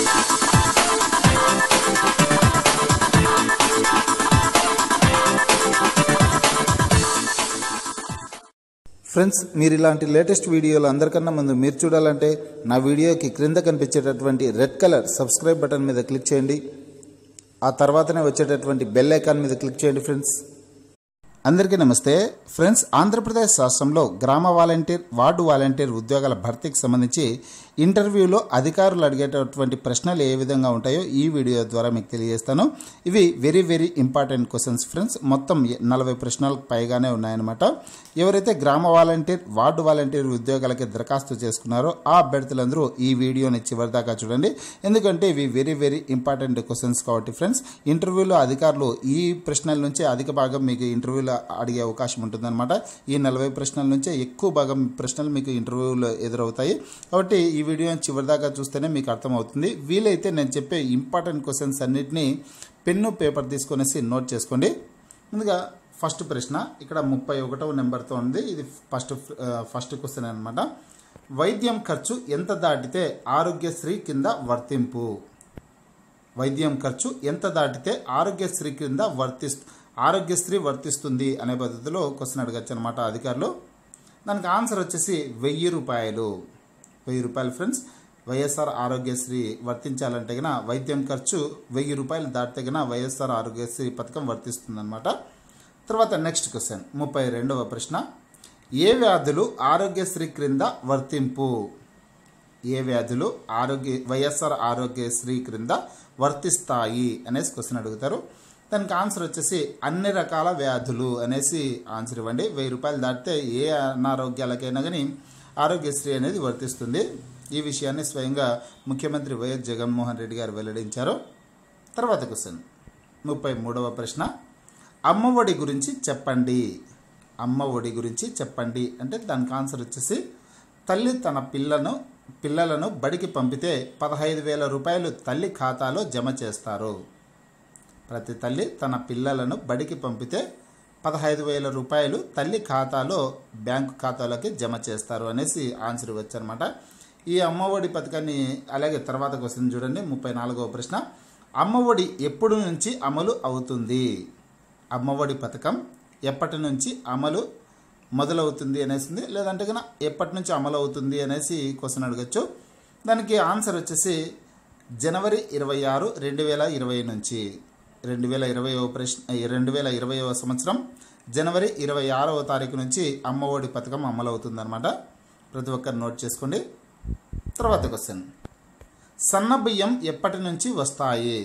friends మీరు ఇలాంటి latest వీడియోలు అందరికన్నా ముందు మీరు చూడాలంటే నా వీడియోకి క్రింద కనిపించేటటువంటి రెడ్ కలర్ సబ్స్క్రైబ్ బటన్ మీద క్లిక్ చేయండి ఆ తర్వాతనే వచ్చేటటువంటి బెల్ ఐకాన్ మీద క్లిక్ చేయండి ఫ్రెండ్స్ అందరికీ నమస్తే ఫ్రెండ్స్ ఆంధ్రప్రదేశ్ రాష్ట్రంలో గ్రామ వాలంటీర్ వార్డు వాలంటీర్ ఉద్యోగాల భర్తీకి సంబంధించి ఇంటర్వ్యూలో అధికారులు అడిగేటటువంటి ప్రశ్నలు ఏ విధంగా ఉంటాయో ఈ వీడియో ద్వారా మీకు తెలియజేస్తాను ఇవి very very important questions friends మొత్తం నలభై ప్రశ్నలకు పైగానే ఉన్నాయన్నమాట ఎవరైతే గ్రామ వాలంటీర్ వార్డు వాలంటీర్ ఉద్యోగాలకి దరఖాస్తు చేసుకున్నారో ఆ అభ్యర్థులందరూ ఈ వీడియోని చివరిదాకా చూడండి ఎందుకంటే ఇవి వెరీ వెరీ ఇంపార్టెంట్ క్వశ్చన్స్ కాబట్టి ఫ్రెండ్స్ ఇంటర్వ్యూలో అధికారులు ఈ ప్రశ్నల నుంచే అధిక భాగం మీకు ఇంటర్వ్యూలో అడిగే అవకాశం ఉంటుందన్నమాట ఈ నలభై ప్రశ్నల నుంచే ఎక్కువ భాగం ప్రశ్నలు మీకు ఇంటర్వ్యూలో ఎదురవుతాయి కాబట్టి ఈ వీడియోని చివరిదాకా చూస్తేనే మీకు అర్థమవుతుంది వీలైతే నేను చెప్పే ఇంపార్టెంట్ క్వశ్చన్స్ అన్నిటినీ పెన్ను పేపర్ తీసుకొనేసి నోట్ చేసుకోండి ముందుగా ఫస్ట్ ప్రశ్న ఇక్కడ ముప్పై ఒకటవ నెంబర్తో ఉంది ఇది ఫస్ట్ ఫస్ట్ క్వశ్చన్ అనమాట వైద్యం ఖర్చు ఎంత దాటితే ఆరోగ్యశ్రీ కింద వర్తింపు వైద్యం ఖర్చు ఎంత దాటితే ఆరోగ్యశ్రీ కింద వర్తిస్తు ఆరోగ్యశ్రీ వర్తిస్తుంది అనే పద్ధతిలో క్వశ్చన్ అడగచ్చు అనమాట అధికారులు దానికి ఆన్సర్ వచ్చేసి వెయ్యి రూపాయలు వెయ్యి రూపాయలు ఫ్రెండ్స్ వైఎస్ఆర్ ఆరోగ్యశ్రీ వర్తించాలంటే గన వైద్యం ఖర్చు వెయ్యి రూపాయలు దాటితే గన వైఎస్ఆర్ ఆరోగ్యశ్రీ పథకం వర్తిస్తుందన్నమాట తర్వాత నెక్స్ట్ క్వశ్చన్ ముప్పై రెండవ ప్రశ్న ఏ వ్యాధులు ఆరోగ్యశ్రీ క్రింద వర్తింపు ఏ వ్యాధులు ఆరోగ్య వైఎస్ఆర్ ఆరోగ్యశ్రీ క్రింద వర్తిస్తాయి అనేసి క్వశ్చన్ అడుగుతారు దానికి ఆన్సర్ వచ్చేసి అన్ని రకాల వ్యాధులు అనేసి ఆన్సర్ ఇవ్వండి వెయ్యి రూపాయలు దాటితే ఏ అనారోగ్యాలకైనా కానీ ఆరోగ్యశ్రీ అనేది వర్తిస్తుంది ఈ విషయాన్ని స్వయంగా ముఖ్యమంత్రి వైఎస్ జగన్మోహన్ రెడ్డి గారు వెల్లడించారు తర్వాత క్వశ్చన్ ముప్పై మూడవ ప్రశ్న అమ్మఒడి గురించి చెప్పండి అమ్మ ఒడి గురించి చెప్పండి అంటే దానికి ఆన్సర్ వచ్చేసి తల్లి తన పిల్లను పిల్లలను బడికి పంపితే పదహైదు వేల రూపాయలు తల్లి ఖాతాలో జమ చేస్తారు ప్రతి తల్లి తన పిల్లలను బడికి పంపితే పదహైదు వేల రూపాయలు తల్లి ఖాతాలో బ్యాంకు ఖాతాలోకి జమ చేస్తారు అనేసి ఆన్సర్ ఇవ్వచ్చనమాట ఈ అమ్మఒడి పథకాన్ని అలాగే తర్వాత క్వశ్చన్ చూడండి ముప్పై నాలుగవ ప్రశ్న అమ్మఒడి ఎప్పుడు నుంచి అమలు అవుతుంది అమ్మఒడి పథకం ఎప్పటి నుంచి అమలు మొదలవుతుంది అనేసింది లేదంటే కన్నా ఎప్పటి నుంచి అమలు అవుతుంది అనేసి క్వశ్చన్ అడగచ్చు దానికి ఆన్సర్ వచ్చేసి జనవరి ఇరవై ఆరు రెండు వేల ఇరవై నుంచి రెండు వేల ఇరవై ప్రశ్న రెండు వేల ఇరవైవ సంవత్సరం జనవరి ఇరవై ఆరవ తారీఖు నుంచి అమ్మఒడి పథకం అమలు అవుతుందన్నమాట ప్రతి ఒక్కరు నోట్ చేసుకోండి తర్వాత క్వశ్చన్ సన్న బియ్యం ఎప్పటి నుంచి వస్తాయి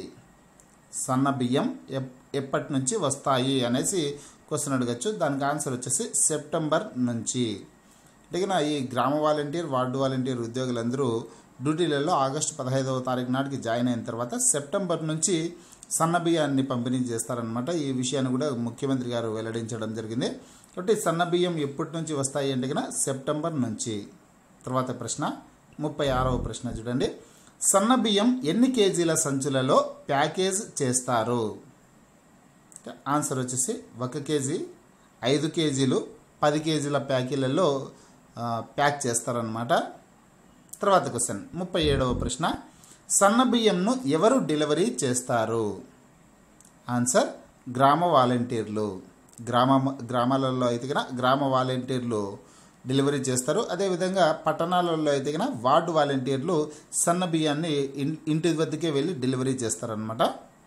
సన్న బియ్యం ఎప్పటి నుంచి వస్తాయి అనేసి క్వశ్చన్ అడగచ్చు దానికి ఆన్సర్ వచ్చేసి సెప్టెంబర్ నుంచి అంటే ఈ గ్రామ వాలంటీర్ వార్డు వాలంటీర్ ఉద్యోగులందరూ డ్యూటీలలో ఆగస్టు పదహైదవ తారీఖు నాటికి జాయిన్ అయిన తర్వాత సెప్టెంబర్ నుంచి సన్న బియ్యాన్ని పంపిణీ చేస్తారనమాట ఈ విషయాన్ని కూడా ముఖ్యమంత్రి గారు వెల్లడించడం జరిగింది కాబట్టి సన్న బియ్యం ఎప్పటి నుంచి వస్తాయి అంటే కనుక సెప్టెంబర్ నుంచి తర్వాత ప్రశ్న ముప్పై ఆరవ ప్రశ్న చూడండి సన్న బియ్యం ఎన్ని కేజీల సంచులలో ప్యాకేజ్ చేస్తారు ఆన్సర్ వచ్చేసి ఒక కేజీ ఐదు కేజీలు పది కేజీల ప్యాకీలలో ప్యాక్ చేస్తారనమాట తర్వాత క్వశ్చన్ ముప్పై ఏడవ ప్రశ్న సన్న బియ్యంను ఎవరు డెలివరీ చేస్తారు ఆన్సర్ గ్రామ వాలంటీర్లు గ్రామ గ్రామాలలో అయితే కనుక గ్రామ వాలంటీర్లు డెలివరీ చేస్తారు అదేవిధంగా పట్టణాలలో అయితే కనుక వార్డు వాలంటీర్లు సన్న బియ్యాన్ని ఇంటి వద్దకే వెళ్ళి డెలివరీ చేస్తారనమాట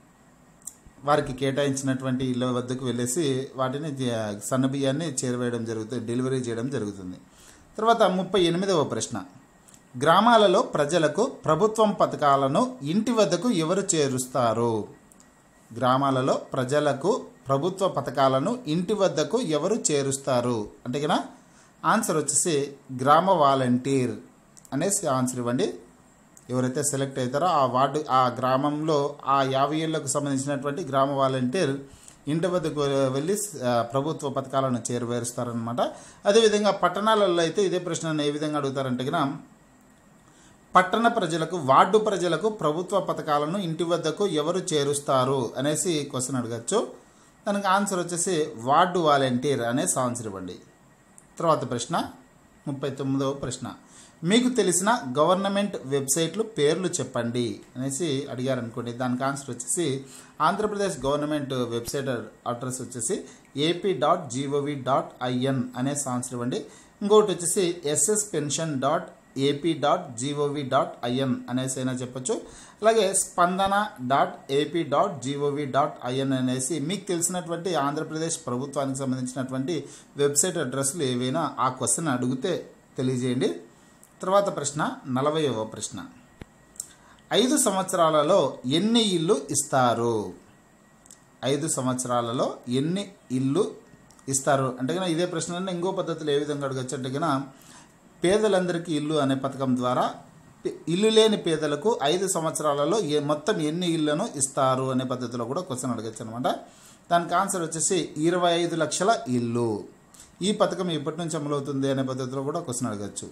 వారికి కేటాయించినటువంటి ఇళ్ళ వద్దకు వెళ్ళేసి వాటిని సన్న బియ్యాన్ని చేరవేయడం జరుగుతుంది డెలివరీ చేయడం జరుగుతుంది తర్వాత ముప్పై ఎనిమిదవ ప్రశ్న గ్రామాలలో ప్రజలకు ప్రభుత్వం పథకాలను ఇంటి వద్దకు ఎవరు చేరుస్తారు గ్రామాలలో ప్రజలకు ప్రభుత్వ పథకాలను ఇంటి వద్దకు ఎవరు చేరుస్తారు అంటే కదా ఆన్సర్ వచ్చేసి గ్రామ వాలంటీర్ అనేసి ఆన్సర్ ఇవ్వండి ఎవరైతే సెలెక్ట్ అవుతారో ఆ వార్డు ఆ గ్రామంలో ఆ యాభై ఏళ్లకు సంబంధించినటువంటి గ్రామ వాలంటీర్ ఇంటి వద్దకు వెళ్ళి ప్రభుత్వ పథకాలను చేరువేరుస్తారనమాట అదేవిధంగా పట్టణాలలో అయితే ఇదే ప్రశ్నను ఏ విధంగా అడుగుతారంటే కనుక పట్టణ ప్రజలకు వార్డు ప్రజలకు ప్రభుత్వ పథకాలను ఇంటి వద్దకు ఎవరు చేరుస్తారు అనేసి క్వశ్చన్ అడగచ్చు దానికి ఆన్సర్ వచ్చేసి వార్డు వాలంటీర్ అనేసి ఆన్సర్ ఇవ్వండి తర్వాత ప్రశ్న ముప్పై తొమ్మిదవ ప్రశ్న మీకు తెలిసిన గవర్నమెంట్ వెబ్సైట్లు పేర్లు చెప్పండి అనేసి అడిగారు అనుకోండి దానికి ఆన్సర్ వచ్చేసి ఆంధ్రప్రదేశ్ గవర్నమెంట్ వెబ్సైట్ అడ్రస్ వచ్చేసి AP dot GOV dot IN అనే ఆన్సర్ ఇవ్వండి ఇంకొకటి వచ్చేసి SS pension dot AP dot GOV dot IN అనేసి అయినా చెప్పొచ్చు అలాగే Spandana dot AP dot GOV dot IN అనేసి మీకు తెలిసినటువంటి ఆంధ్రప్రదేశ్ ప్రభుత్వానికి సంబంధించినటువంటి వెబ్సైట్ అడ్రస్లు ఏవైనా ఆ క్వశ్చన్ అడిగితే తెలియజేయండి తర్వాత ప్రశ్న నలభైవ ప్రశ్న ఐదు సంవత్సరాలలో ఎన్ని ఇల్లు ఇస్తారు ఐదు సంవత్సరాలలో ఎన్ని ఇల్లు ఇస్తారు అంటే కనుక ఇదే ప్రశ్నలను ఇంకో పద్ధతిలో ఏ విధంగా అడగచ్చు అంటే కనుక పేదలందరికీ ఇల్లు అనే పథకం ద్వారా పే- ఇల్లు లేని పేదలకు ఐదు సంవత్సరాలలో ఏ మొత్తం ఎన్ని ఇళ్లను ఇస్తారు అనే పద్ధతిలో కూడా క్వశ్చన్ అడగచ్చు అనమాట దానికి ఆన్సర్ వచ్చేసి ఇరవై ఐదు లక్షల ఇల్లు ఈ పథకం ఎప్పటి నుంచి అమలవుతుంది అనే పద్ధతిలో కూడా క్వశ్చన్ అడగచ్చు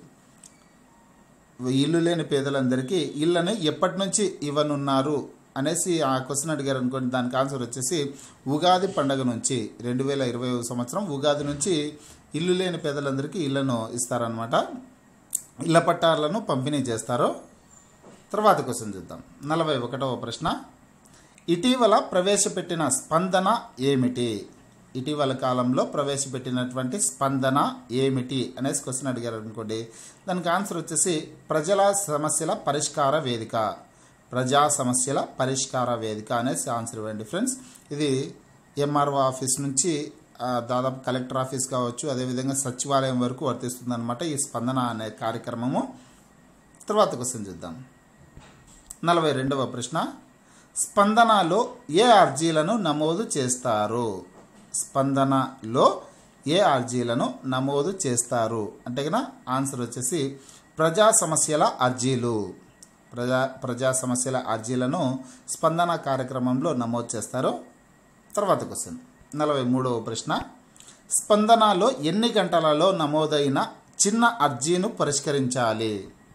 ఇల్లు లేని పేదలందరికీ ఇళ్ళని ఎప్పటి నుంచి ఇవ్వనున్నారు అనేసి ఆ క్వశ్చన్ అడిగారు అనుకోండి దానికి ఆన్సర్ వచ్చేసి ఉగాది పండగ నుంచి రెండు వేల ఇరవై సంవత్సరం ఉగాది నుంచి ఇల్లు లేని పేదలందరికీ ఇళ్లను ఇస్తారనమాట ఇళ్ల పట్టాలను పంపిణీ చేస్తారు తర్వాత క్వశ్చన్ చూద్దాం నలభై ఒకటవ ప్రశ్న ఇటీవల ప్రవేశపెట్టిన స్పందన ఏమిటి ఇటీవల కాలంలో ప్రవేశపెట్టినటువంటి స్పందన ఏమిటి అనేసి క్వశ్చన్ అడిగారు అనుకోండి దానికి ఆన్సర్ వచ్చేసి ప్రజల సమస్యల పరిష్కార వేదిక ప్రజా సమస్యల పరిష్కార వేదిక అనేసి ఆన్సర్ ఇవ్వండి ఫ్రెండ్స్ ఇది ఎంఆర్ఓ ఆఫీస్ నుంచి ఆ, దాదాపు కలెక్టర్ ఆఫీస్ కావచ్చు అదేవిధంగా సచివాలయం వరకు వర్తిస్తుంది అనమాట ఈ స్పందన అనే కార్యక్రమము తర్వాత క్వశ్చన్ చూద్దాం నలభై రెండవ ప్రశ్న స్పందనలో ఏ అర్జీలను నమోదు చేస్తారు స్పందనలో ఏ అర్జీలను నమోదు చేస్తారు అంటే కనుక ఆన్సర్ వచ్చేసి ప్రజా సమస్యల అర్జీలు ప్రజా ప్రజా సమస్యల అర్జీలను స్పందన కార్యక్రమంలో నమోదు చేస్తారు తర్వాత క్వశ్చన్ నలభై మూడవ ప్రశ్న స్పందనలో ఎన్ని గంటలలో నమోదైన చిన్న అర్జీను పరిష్కరించాలి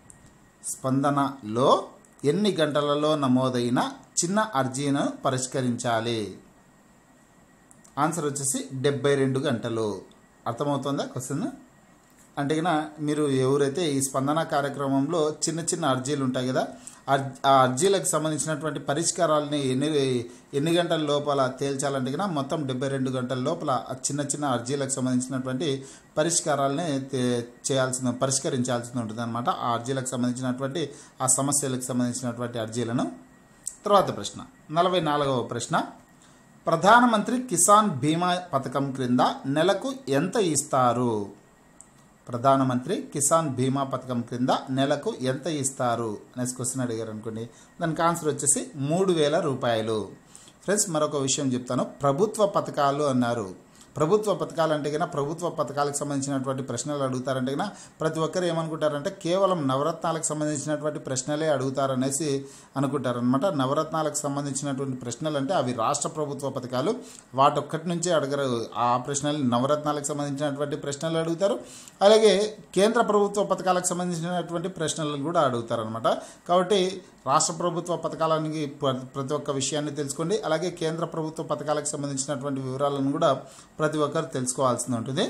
స్పందనలో ఎన్ని గంటలలో నమోదైన చిన్న అర్జీను పరిష్కరించాలి ఆన్సర్ వచ్చేసి డెబ్బై రెండు గంటలు అర్థమవుతుందా క్వశ్చన్ అంటే గిన మీరు ఎవరైతే ఈ స్పందన కార్యక్రమంలో చిన్న చిన్న అర్జీలు ఉంటాయి కదా అర్- ఆ అర్జీలకు సంబంధించినటువంటి పరిష్కారాలని ఎన్ని ఎన్ని గంటల లోపల తేల్చాలంటే గిన మొత్తం డెబ్బై రెండు గంటల లోపల ఆ చిన్న చిన్న అర్జీలకు సంబంధించినటువంటి పరిష్కారాలని తే- చేయాల్సిన పరిష్కరించాల్సి ఉంటుంది అనమాట ఆ అర్జీలకు సంబంధించినటువంటి ఆ సమస్యలకు సంబంధించినటువంటి అర్జీలను తర్వాత ప్రశ్న నలభై నాలుగవ ప్రశ్న ప్రధానమంత్రి కిసాన్ బీమా పథకం క్రింద నెలకు ఎంత ఇస్తారు ప్రధానమంత్రి కిసాన్ బీమా పథకం క్రింద నెలకు ఎంత ఇస్తారు అనేసి క్వశ్చన్ అడిగారు అనుకోండి దానికి ఆన్సర్ వచ్చేసి మూడు వేల రూపాయలు ఫ్రెండ్స్ మరొక విషయం చెప్తాను ప్రభుత్వ పథకాలు అన్నారు ప్రభుత్వ పథకాలు అంటే కన్నా ప్రభుత్వ పథకాలకు సంబంధించినటువంటి ప్రశ్నలు అడుగుతారంటే కన్నా ప్రతి ఒక్కరు ఏమనుకుంటారంటే కేవలం నవరత్నాలకు సంబంధించినటువంటి ప్రశ్నలే అడుగుతారనేసి అనుకుంటారనమాట నవరత్నాలకు సంబంధించినటువంటి ప్రశ్నలు అంటే అవి రాష్ట్ర ప్రభుత్వ పథకాలు వాటొక్కటి నుంచే అడగరు ఆ ప్రశ్నలు నవరత్నాలకు సంబంధించినటువంటి ప్రశ్నలు అడుగుతారు అలాగే కేంద్ర ప్రభుత్వ పథకాలకు సంబంధించినటువంటి ప్రశ్నలు కూడా అడుగుతారనమాట కాబట్టి రాష్ట్ర ప్రభుత్వ పథకాలకి ప్ర- ప్రతి ఒక్క విషయాన్ని తెలుసుకోండి అలాగే కేంద్ర ప్రభుత్వ పథకాలకు సంబంధించినటువంటి వివరాలను కూడా ప్రతి ఒక్కరు తెలుసుకోవాల్సి ఉంటుంది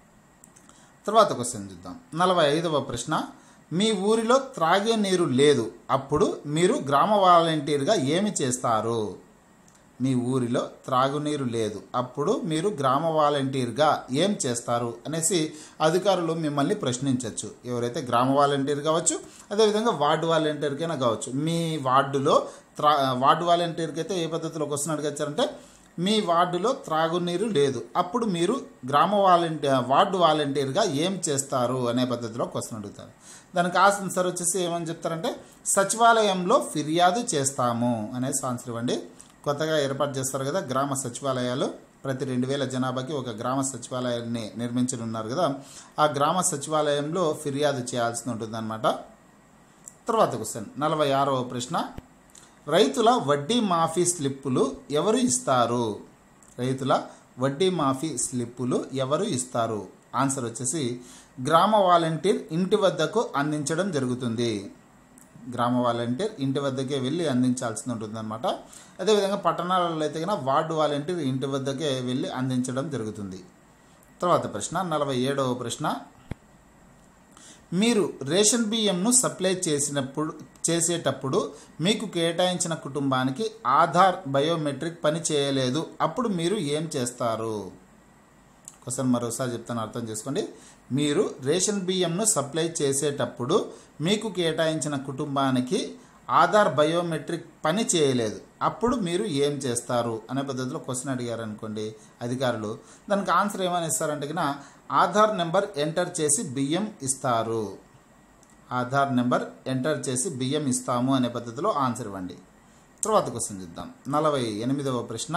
తర్వాత క్వశ్చన్ చూద్దాం నలభై ఐదవ ప్రశ్న మీ ఊరిలో త్రాగే నీరు లేదు అప్పుడు మీరు గ్రామ వాలంటీర్గా ఏమి చేస్తారు మీ ఊరిలో త్రాగునీరు లేదు అప్పుడు మీరు గ్రామ వాలంటీర్గా ఏం చేస్తారు అనేసి అధికారులు మిమ్మల్ని ప్రశ్నించవచ్చు ఎవరైతే గ్రామ వాలంటీర్ కావచ్చు అదేవిధంగా వార్డు వాలంటీర్కైనా కావచ్చు మీ వార్డులో త్రా వార్డు వాలంటీర్కి అయితే ఏ పద్ధతిలో క్వశ్చన్ అడగచ్చారంటే మీ వార్డులో త్రాగునీరు లేదు అప్పుడు మీరు గ్రామ వాలంటీర్ వార్డు వాలంటీర్గా ఏం చేస్తారు అనే పద్ధతిలో క్వశ్చన్ అడుగుతారు దానికి ఆన్సర్ వచ్చేసి ఏమని చెప్తారంటే సచివాలయంలో ఫిర్యాదు చేస్తాము అనేసి ఆన్సర్ ఇవ్వండి కొత్తగా ఏర్పాటు చేస్తారు కదా గ్రామ సచివాలయాలు ప్రతి రెండు వేల జనాభాకి ఒక గ్రామ సచివాలయాన్ని నిర్మించనున్నారు కదా ఆ గ్రామ సచివాలయంలో ఫిర్యాదు చేయాల్సి ఉంటుందన్నమాట తర్వాత క్వశ్చన్ నలభై ఆరవ ప్రశ్న రైతుల వడ్డీ మాఫీ స్లిప్పులు ఎవరు ఇస్తారు రైతుల వడ్డీ మాఫీ స్లిప్పులు ఎవరు ఇస్తారు ఆన్సర్ వచ్చేసి గ్రామ వాలంటీర్ ఇంటి వద్దకు అందించడం జరుగుతుంది గ్రామ వాలంటీర్ ఇంటి వద్దకే వెళ్ళి అందించాల్సి ఉంటుందన్నమాట అదేవిధంగా పట్టణాలలో అయితే కనుక వార్డు వాలంటీర్ ఇంటి వద్దకే వెళ్ళి అందించడం జరుగుతుంది తర్వాత ప్రశ్న నలభై ఏడవ ప్రశ్న మీరు రేషన్ బియ్యంను సప్లై చేసినప్పుడు చేసేటప్పుడు మీకు కేటాయించిన కుటుంబానికి ఆధార్ బయోమెట్రిక్ పని చేయలేదు అప్పుడు మీరు ఏం చేస్తారు క్వశ్చన్ మరోసారి చెప్తాను అర్థం చేసుకోండి మీరు రేషన్ బియ్యంను సప్లై చేసేటప్పుడు మీకు కేటాయించిన కుటుంబానికి ఆధార్ బయోమెట్రిక్ పని చేయలేదు అప్పుడు మీరు ఏం చేస్తారు అనే పద్ధతిలో క్వశ్చన్ అడిగారు అనుకోండి అధికారులు దానికి ఆన్సర్ ఏమని ఇస్తారంటే కనుక ఆధార్ నెంబర్ ఎంటర్ చేసి బియ్యం ఇస్తారు ఆధార్ నెంబర్ ఎంటర్ చేసి బియ్యం ఇస్తాము అనే పద్ధతిలో ఆన్సర్ ఇవ్వండి తర్వాత క్వశ్చన్ చూద్దాం నలభై ఎనిమిదవ ప్రశ్న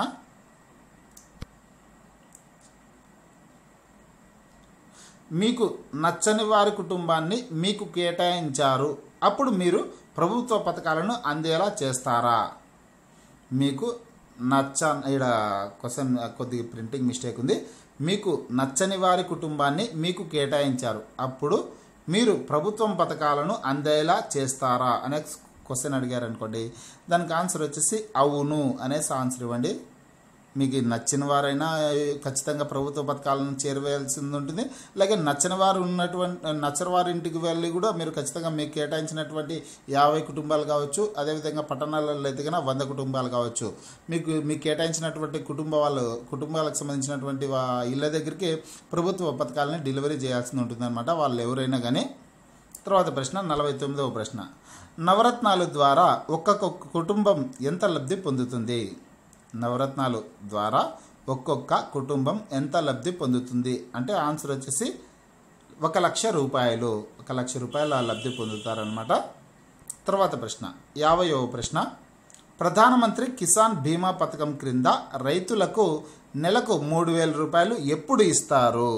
మీకు నచ్చని వారి కుటుంబాన్ని మీకు కేటాయించారు అప్పుడు మీరు ప్రభుత్వ పథకాలను అందేలా చేస్తారా మీకు నచ్చ ఇక్కడ క్వశ్చన్ కొద్దిగా ప్రింటింగ్ మిస్టేక్ ఉంది మీకు నచ్చని వారి కుటుంబాన్ని మీకు కేటాయించారు అప్పుడు మీరు ప్రభుత్వం పథకాలను అందేలా చేస్తారా అనే క్వశ్చన్ అడిగారు అనుకోండి దానికి ఆన్సర్ వచ్చేసి అవును అనేసి ఆన్సర్ ఇవ్వండి మీకు నచ్చిన వారైనా ఖచ్చితంగా ప్రభుత్వ పథకాలను చేరవేయాల్సి ఉంటుంది అలాగే నచ్చిన వారు ఉన్నటువంటి నచ్చని వారి ఇంటికి వెళ్ళి కూడా మీరు ఖచ్చితంగా మీకు కేటాయించినటువంటి యాభై కుటుంబాలు కావచ్చు అదేవిధంగా పట్టణాలలో అయితే కన్నా వంద కుటుంబాలు కావచ్చు మీకు మీకు కేటాయించినటువంటి కుటుంబ వాళ్ళు కుటుంబాలకు సంబంధించినటువంటి వా ఇళ్ళ దగ్గరికి ప్రభుత్వ పథకాలని డెలివరీ చేయాల్సి ఉంటుందన్నమాట వాళ్ళు ఎవరైనా కానీ తర్వాత ప్రశ్న నలభై తొమ్మిదవ ప్రశ్న నవరత్నాలు ద్వారా ఒక్కొక్క కుటుంబం ఎంత లబ్ధి పొందుతుంది నవరత్నాలు ద్వారా ఒక్కొక్క కుటుంబం ఎంత లబ్ధి పొందుతుంది అంటే ఆన్సర్ వచ్చేసి ఒక లక్ష రూపాయలు ఒక లక్ష రూపాయల లబ్ధి పొందుతారనమాట తర్వాత ప్రశ్న యాభైవ ప్రశ్న ప్రధానమంత్రి కిసాన్ బీమా పథకం క్రింద రైతులకు నెలకు మూడు వేల రూపాయలు ఎప్పుడు ఇస్తారు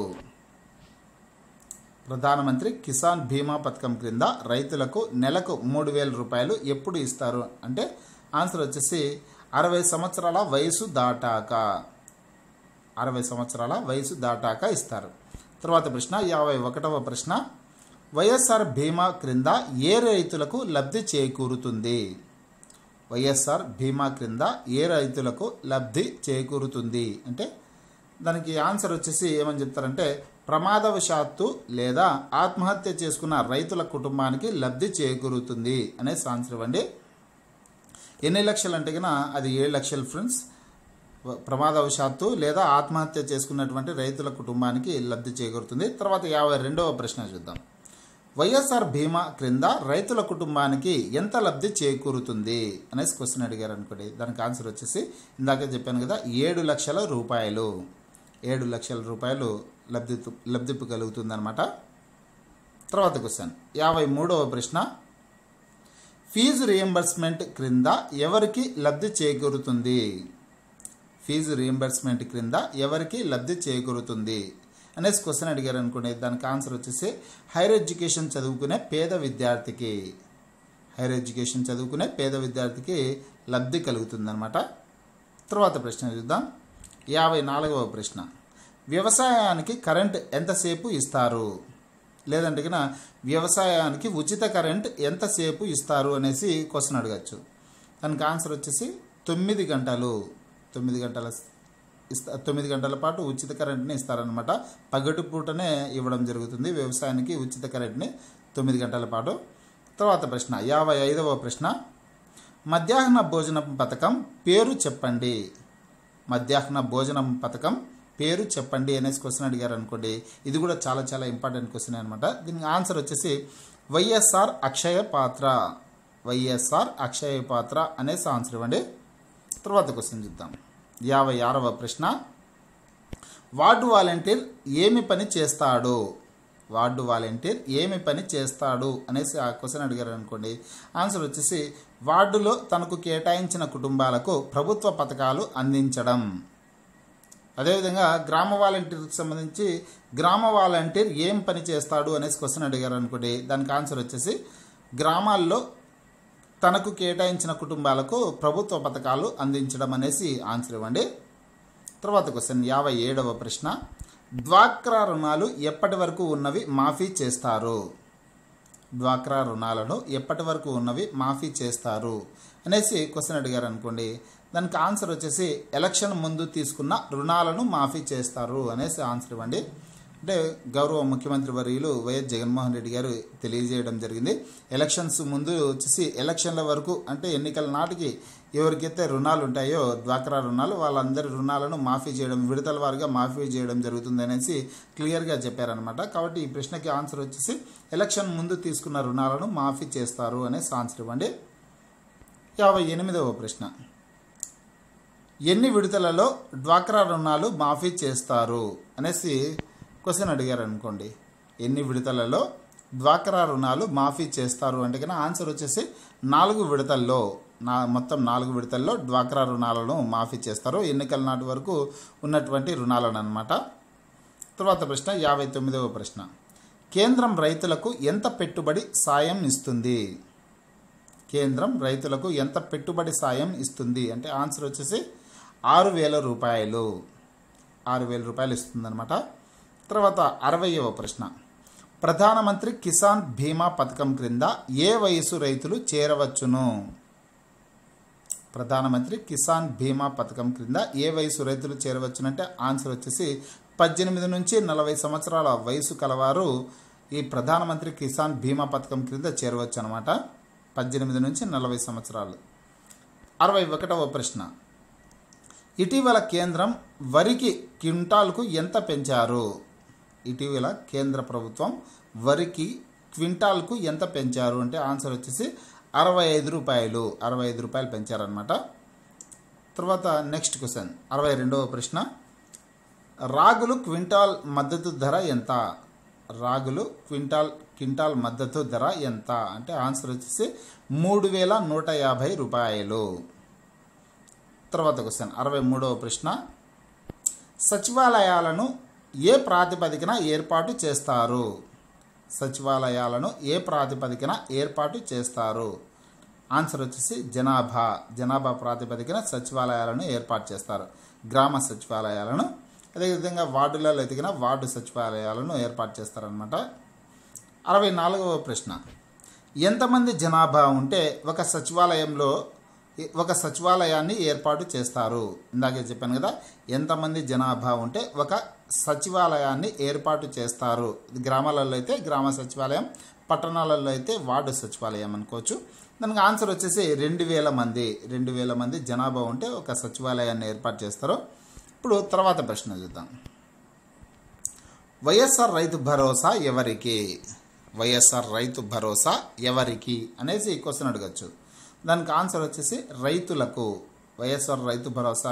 ప్రధానమంత్రి కిసాన్ బీమా పథకం క్రింద రైతులకు నెలకు మూడు వేల రూపాయలు ఎప్పుడు ఇస్తారు అంటే ఆన్సర్ వచ్చేసి అరవై సంవత్సరాల వయసు దాటాక అరవై సంవత్సరాల వయసు దాటాక ఇస్తారు తర్వాత ప్రశ్న యాభై ఒకటవ ప్రశ్న వైఎస్ఆర్ బీమా క్రింద ఏ రైతులకు లబ్ధి చేకూరుతుంది వైఎస్ఆర్ బీమా క్రింద ఏ రైతులకు లబ్ధి చేకూరుతుంది అంటే దానికి ఆన్సర్ వచ్చేసి ఏమని చెప్తారంటే ప్రమాదవశాత్తు లేదా ఆత్మహత్య చేసుకున్న రైతుల కుటుంబానికి లబ్ధి చేకూరుతుంది అనేసి ఆన్సర్ ఇవ్వండి ఎన్ని లక్షలు అంటే కన్నా అది ఏడు లక్షలు ఫ్రెండ్స్ ప్రమాదవశాత్తు లేదా ఆత్మహత్య చేసుకున్నటువంటి రైతుల కుటుంబానికి లబ్ధి చేకూరుతుంది తర్వాత యాభై రెండవ ప్రశ్న చూద్దాం వైఎస్ఆర్ బీమా క్రింద రైతుల కుటుంబానికి ఎంత లబ్ధి చేకూరుతుంది అనేసి క్వశ్చన్ అడిగారు అనుకోండి దానికి ఆన్సర్ వచ్చేసి ఇందాక చెప్పాను కదా ఏడు లక్షల రూపాయలు ఏడు లక్షల రూపాయలు లబ్ధి లబ్ధి కలుగుతుందన్నమాట తర్వాత క్వశ్చన్ యాభై మూడవ ప్రశ్న ఫీజు రియంబర్స్మెంట్ క్రింద ఎవరికి లబ్ధి చేకూరుతుంది ఫీజు రియంబర్స్మెంట్ క్రింద ఎవరికి లబ్ధి చేకూరుతుంది అనేసి క్వశ్చన్ అడిగారు అనుకోండి దానికి ఆన్సర్ వచ్చేసి హైయర్ ఎడ్యుకేషన్ చదువుకునే పేద విద్యార్థికి హైయర్ ఎడ్యుకేషన్ చదువుకునే పేద విద్యార్థికి లబ్ధి కలుగుతుందన్నమాట తర్వాత ప్రశ్న చూద్దాం యాభై నాలుగవ ప్రశ్న వ్యవసాయానికి కరెంట్ ఎంతసేపు ఇస్తారు లేదంటే కన్నా వ్యవసాయానికి ఉచిత కరెంట్ ఎంతసేపు ఇస్తారు అనేసి క్వశ్చన్ అడగచ్చు దానికి ఆన్సర్ వచ్చేసి తొమ్మిది గంటలు తొమ్మిది గంటల ఇస్తా తొమ్మిది గంటల పాటు ఉచిత కరెంట్ని ఇస్తారనమాట పగటి పూటనే ఇవ్వడం జరుగుతుంది వ్యవసాయానికి ఉచిత కరెంట్ని తొమ్మిది గంటల పాటు తర్వాత ప్రశ్న యాభై ఐదవ ప్రశ్న మధ్యాహ్న భోజనం పథకం పేరు చెప్పండి మధ్యాహ్న భోజనం పథకం పేరు చెప్పండి అనేసి క్వశ్చన్ అడిగారు అనుకోండి ఇది కూడా చాలా చాలా ఇంపార్టెంట్ క్వశ్చన్ అనమాట దీనికి ఆన్సర్ వచ్చేసి వైఎస్ఆర్ అక్షయ పాత్ర వైఎస్ఆర్ అక్షయ పాత్ర అనేసి ఆన్సర్ ఇవ్వండి తర్వాత క్వశ్చన్ చూద్దాం యాభై ఆరవ ప్రశ్న వార్డు వాలంటీర్ ఏమి పని చేస్తాడు వార్డు వాలంటీర్ ఏమి పని చేస్తాడు అనేసి ఆ క్వశ్చన్ అడిగారు అనుకోండి ఆన్సర్ వచ్చేసి వార్డులో తనకు కేటాయించిన కుటుంబాలకు ప్రభుత్వ పథకాలు అందించడం అదేవిధంగా గ్రామ వాలంటీర్కి సంబంధించి గ్రామ వాలంటీర్ ఏం పని చేస్తాడు అనేసి క్వశ్చన్ అడిగారు అనుకోండి దానికి ఆన్సర్ వచ్చేసి గ్రామాల్లో తనకు కేటాయించిన కుటుంబాలకు ప్రభుత్వ పథకాలు అందించడం అనేసి ఆన్సర్ ఇవ్వండి తర్వాత క్వశ్చన్ యాభై ఏడవ ప్రశ్న డ్వాక్రా రుణాలు ఎప్పటి వరకు ఉన్నవి మాఫీ చేస్తారు డ్వాక్రా రుణాలను ఎప్పటి వరకు ఉన్నవి మాఫీ చేస్తారు అనేసి క్వశ్చన్ అడిగారు అనుకోండి దానికి ఆన్సర్ వచ్చేసి ఎలక్షన్ ముందు తీసుకున్న రుణాలను మాఫీ చేస్తారు అనేసి ఆన్సర్ ఇవ్వండి అంటే గౌరవ ముఖ్యమంత్రి వర్యులు వైఎస్ జగన్మోహన్ రెడ్డి గారు తెలియజేయడం జరిగింది ఎలక్షన్స్ ముందు వచ్చేసి ఎలక్షన్ల వరకు అంటే ఎన్నికల నాటికి ఎవరికైతే రుణాలు ఉంటాయో డ్వాక్రా రుణాలు వాళ్ళందరి రుణాలను మాఫీ చేయడం విడతల వారిగా మాఫీ చేయడం జరుగుతుంది అనేసి క్లియర్గా చెప్పారనమాట కాబట్టి ఈ ప్రశ్నకి ఆన్సర్ వచ్చేసి ఎలక్షన్ ముందు తీసుకున్న రుణాలను మాఫీ చేస్తారు అనేసి ఆన్సర్ ఇవ్వండి యాభై ఎనిమిదవ ప్రశ్న ఎన్ని విడతలలో డ్వాక్రా రుణాలు మాఫీ చేస్తారు అనేసి క్వశ్చన్ అడిగారు అనుకోండి ఎన్ని విడతలలో డ్వాక్రా రుణాలు మాఫీ చేస్తారు అంటే కన్నా ఆన్సర్ వచ్చేసి నాలుగు విడతల్లో నా మొత్తం నాలుగు విడతల్లో డ్వాక్రా రుణాలను మాఫీ చేస్తారు ఎన్నికల నాటి వరకు ఉన్నటువంటి రుణాలను అనమాట తర్వాత ప్రశ్న యాభై తొమ్మిదవ ప్రశ్న కేంద్రం రైతులకు ఎంత పెట్టుబడి సాయం ఇస్తుంది కేంద్రం రైతులకు ఎంత పెట్టుబడి సాయం ఇస్తుంది అంటే ఆన్సర్ వచ్చేసి ఆరు వేల రూపాయలు ఆరు వేల రూపాయలు ఇస్తుందన్నమాట తర్వాత అరవయవ ప్రశ్న ప్రధానమంత్రి కిసాన్ బీమా పథకం క్రింద ఏ వయసు రైతులు చేరవచ్చును ప్రధానమంత్రి కిసాన్ బీమా పథకం క్రింద ఏ వయసు రైతులు చేరవచ్చునంటే ఆన్సర్ వచ్చేసి పద్దెనిమిది నుంచి నలభై సంవత్సరాల వయసు కలవారు ఈ ప్రధానమంత్రి కిసాన్ బీమా పథకం క్రింద చేరవచ్చు అనమాట పద్దెనిమిది నుంచి నలభై సంవత్సరాలు అరవై ఒకటవ ప్రశ్న ఇటీవల కేంద్రం వరికి క్వింటాల్కు ఎంత పెంచారు ఇటీవల కేంద్ర ప్రభుత్వం వరికి క్వింటాల్కు ఎంత పెంచారు అంటే ఆన్సర్ వచ్చేసి అరవై ఐదు రూపాయలు అరవై ఐదు రూపాయలు పెంచారనమాట తర్వాత నెక్స్ట్ క్వశ్చన్ అరవై రెండవ ప్రశ్న రాగులు క్వింటాల్ మద్దతు ధర ఎంత రాగులు క్వింటాల్ క్వింటాల్ మద్దతు ధర ఎంత అంటే ఆన్సర్ వచ్చేసి మూడు వేల నూట యాభై రూపాయలు తర్వాత క్వశ్చన్ అరవై మూడవ ప్రశ్న సచివాలయాలను ఏ ప్రాతిపదికన ఏర్పాటు చేస్తారు సచివాలయాలను ఏ ప్రాతిపదికన ఏర్పాటు చేస్తారు ఆన్సర్ వచ్చేసి జనాభా జనాభా ప్రాతిపదికన సచివాలయాలను ఏర్పాటు చేస్తారు గ్రామ సచివాలయాలను అదేవిధంగా వార్డులలో ఎదిగిన వార్డు సచివాలయాలను ఏర్పాటు చేస్తారనమాట అరవై నాలుగవ ప్రశ్న ఎంతమంది జనాభా ఉంటే ఒక సచివాలయంలో ఒక సచివాలయాన్ని ఏర్పాటు చేస్తారు ఇందాకే చెప్పాను కదా ఎంతమంది జనాభా ఉంటే ఒక సచివాలయాన్ని ఏర్పాటు చేస్తారు ఇది గ్రామాలలో అయితే గ్రామ సచివాలయం పట్టణాలలో అయితే వార్డు సచివాలయం అనుకోవచ్చు దానికి ఆన్సర్ వచ్చేసి రెండు వేల మంది రెండు వేల మంది జనాభా ఉంటే ఒక సచివాలయాన్ని ఏర్పాటు చేస్తారు ఇప్పుడు తర్వాత ప్రశ్న చూద్దాం వైఎస్ఆర్ రైతు భరోసా ఎవరికి వైఎస్ఆర్ రైతు భరోసా ఎవరికి అనేసి క్వశ్చన్ అడగచ్చు దానికి ఆన్సర్ వచ్చేసి రైతులకు వైఎస్ఆర్ రైతు భరోసా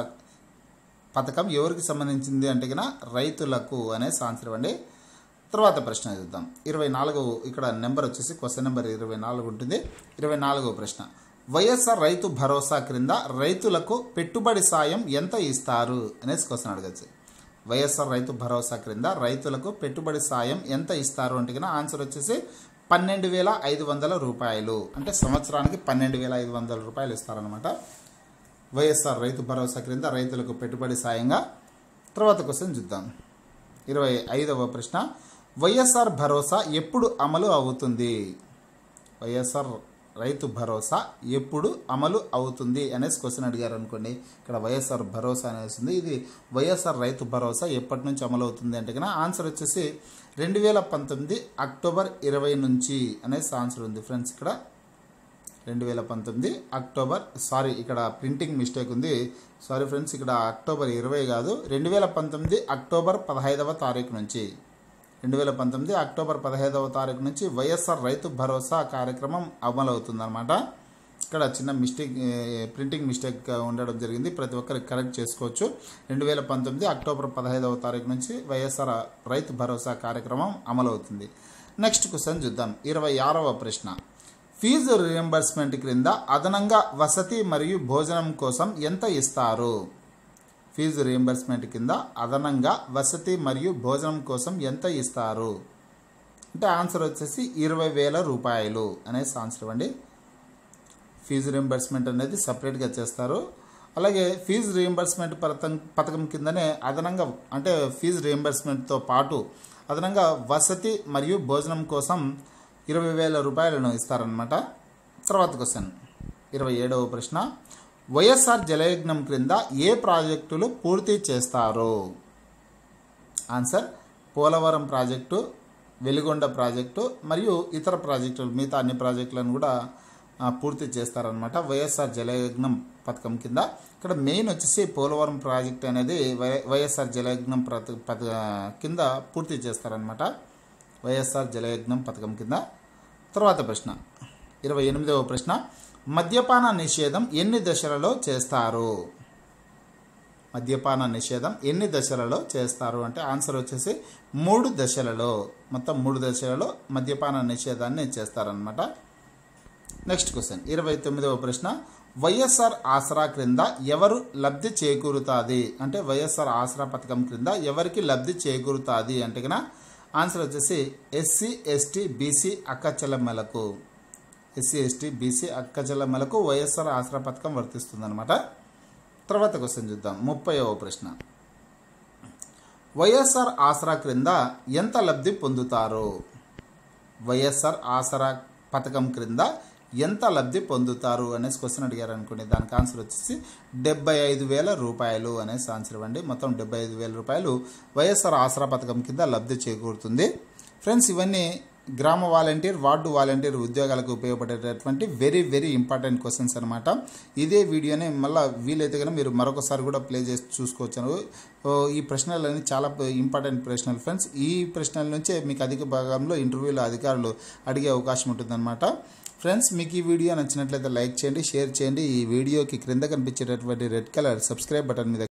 పథకం ఎవరికి సంబంధించింది అంటే కన్నా రైతులకు అనేసి ఆన్సర్ ఇవ్వండి తర్వాత ప్రశ్న చూద్దాం ఇరవై నాలుగు ఇక్కడ నెంబర్ వచ్చేసి క్వశ్చన్ నెంబర్ ఇరవై నాలుగు ఉంటుంది ఇరవై నాలుగవ ప్రశ్న వైఎస్ఆర్ రైతు భరోసా క్రింద రైతులకు పెట్టుబడి సాయం ఎంత ఇస్తారు అనేసి క్వశ్చన్ అడగచ్చు వైఎస్ఆర్ రైతు భరోసా క్రింద రైతులకు పెట్టుబడి సాయం ఎంత ఇస్తారు అంటే కన్నా ఆన్సర్ వచ్చేసి పన్నెండు వేల ఐదు వందల రూపాయలు అంటే సంవత్సరానికి పన్నెండు వేల ఐదు వందల రూపాయలు ఇస్తారనమాట వైఎస్ఆర్ రైతు భరోసా క్రింద రైతులకు పెట్టుబడి సాయంగా తర్వాత క్వశ్చన్ చూద్దాం ఇరవై ఐదవ ప్రశ్న వైఎస్ఆర్ భరోసా ఎప్పుడు అమలు అవుతుంది వైఎస్ఆర్ రైతు భరోసా ఎప్పుడు అమలు అవుతుంది అనేసి క్వశ్చన్ అడిగారు అనుకోండి ఇక్కడ వైఎస్ఆర్ భరోసా అనేసి ఉంది ఇది వైఎస్ఆర్ రైతు భరోసా ఎప్పటి నుంచి అమలు అవుతుంది అంటే కన్నా ఆన్సర్ వచ్చేసి రెండు వేల పంతొమ్మిది అక్టోబర్ ఇరవై నుంచి అనేసి ఆన్సర్ ఉంది ఫ్రెండ్స్ ఇక్కడ రెండు వేల పంతొమ్మిది అక్టోబర్ సారీ ఇక్కడ ప్రింటింగ్ మిస్టేక్ ఉంది సారీ ఫ్రెండ్స్ ఇక్కడ అక్టోబర్ ఇరవై కాదు రెండు వేల పంతొమ్మిది అక్టోబర్ పదహైదవ తారీఖు నుంచి రెండు వేల పంతొమ్మిది అక్టోబర్ పదహైదవ తారీఖు నుంచి వైఎస్ఆర్ రైతు భరోసా కార్యక్రమం అమలవుతుందన్నమాట ఇక్కడ చిన్న మిస్టేక్ ఏ, ప్రింటింగ్ మిస్టేక్ ఉండడం జరిగింది ప్రతి ఒక్కరికి కరెక్ట్ చేసుకోవచ్చు రెండు వేల పంతొమ్మిది అక్టోబర్ పదహైదవ తారీఖు నుంచి వైఎస్ఆర్ రైతు భరోసా కార్యక్రమం అమలవుతుంది నెక్స్ట్ క్వశ్చన్ చూద్దాం ఇరవై ఆరవ ప్రశ్న ఫీజు రియంబర్స్మెంట్ క్రింద అదనంగా వసతి మరియు భోజనం కోసం ఎంత ఇస్తారు ఫీజు రియంబర్స్మెంట్ కింద అదనంగా వసతి మరియు భోజనం కోసం ఎంత ఇస్తారు అంటే ఆన్సర్ వచ్చేసి ఇరవై వేల రూపాయలు అనేసి ఆన్సర్ ఇవ్వండి ఫీజు రియంబర్స్మెంట్ అనేది సపరేట్గా చేస్తారు అలాగే ఫీజు రియంబర్స్మెంట్ పథకం పథకం కిందనే అదనంగా అంటే ఫీజు రియంబర్స్మెంట్తో పాటు అదనంగా వసతి మరియు భోజనం కోసం ఇరవై వేల రూపాయలను ఇస్తారనమాట తర్వాత క్వశ్చన్ ఇరవై ఏడవ ప్రశ్న వైఎస్ఆర్ జలయజ్ఞం క్రింద ఏ ప్రాజెక్టులు పూర్తి చేస్తారు answer Polavaram project Veligonda project మరియు ఇతర ప్రాజెక్టులు మిగతా అన్ని ప్రాజెక్టులను కూడా ఆ, పూర్తి చేస్తారనమాట వైఎస్ఆర్ జలయజ్ఞం పథకం కింద ఇక్కడ మెయిన్ వచ్చేసి పోలవరం ప్రాజెక్ట్ అనేది వై- వైఎస్ఆర్ జలయజ్ఞం ప్రత పథ కింద పూర్తి చేస్తారనమాట వైఎస్ఆర్ జలయజ్ఞం పథకం కింద తర్వాత ప్రశ్న ఇరవై ఎనిమిదవ ప్రశ్న మద్యపాన నిషేధం ఎన్ని దశలలో చేస్తారు మద్యపాన నిషేధం ఎన్ని దశలలో చేస్తారు అంటే ఆన్సర్ వచ్చేసి మూడు దశలలో మొత్తం మూడు దశలలో మద్యపాన నిషేధాన్ని చేస్తారనమాట నెక్స్ట్ క్వశ్చన్ ఇరవై తొమ్మిదవ ప్రశ్న వైఎస్ఆర్ ఆసరా క్రింద ఎవరు లబ్ధి చేకూరుతాది అంటే వైఎస్ఆర్ ఆసరా పథకం క్రింద ఎవరికి లబ్ధి చేకూరుతాది అంటే కనుక ఆన్సర్ వచ్చేసి ఎస్సీ ఎస్టీ బీసీ అక్కచెల్లెమ్మలకు ఎస్సీ ఎస్టీ బీసీ అక్కచెల్లెమ్మలకు వైఎస్ఆర్ ఆసరా పథకం వర్తిస్తుందన్నమాట తర్వాత క్వశ్చన్ చూద్దాం ముప్పైవ ప్రశ్న వైఎస్ఆర్ ఆసరా క్రింద ఎంత లబ్ధి పొందుతారు వైఎస్ఆర్ ఆసరా పథకం క్రింద ఎంత లబ్ధి పొందుతారు అనేసి క్వశ్చన్ అడిగారు అనుకోండి దానికి ఆన్సర్ వచ్చేసి డెబ్బై ఐదు వేల రూపాయలు అనేసి ఆన్సర్ ఇవ్వండి మొత్తం డెబ్బై ఐదు వేల రూపాయలు వైఎస్ఆర్ ఆసరా పథకం కింద లబ్ధి చేకూరుతుంది ఫ్రెండ్స్ ఇవన్నీ గ్రామ వాలంటీర్ వార్డు వాలంటీర్ ఉద్యోగాలకు ఉపయోగపడేటటువంటి వెరీ వెరీ ఇంపార్టెంట్ క్వశ్చన్స్ అనమాట ఇదే వీడియోని మళ్ళీ వీలైతే కనుక మీరు మరొకసారి కూడా ప్లే చేసి చూసుకోవచ్చు ఓ, ఈ ప్రశ్నలన్నీ చాలా ఇంపార్టెంట్ ప్రశ్నలు ఫ్రెండ్స్ ఈ ప్రశ్నల నుంచే మీకు అధిక భాగంలో ఇంటర్వ్యూలో అధికారులు అడిగే అవకాశం ఉంటుందన్నమాట ఫ్రెండ్స్ మీకు ఈ వీడియో నచ్చినట్లయితే లైక్ చేయండి షేర్ చేయండి ఈ వీడియోకి క్రింద కనిపించేటటువంటి రెడ్ కలర్ సబ్స్క్రైబ్ బటన్ మీద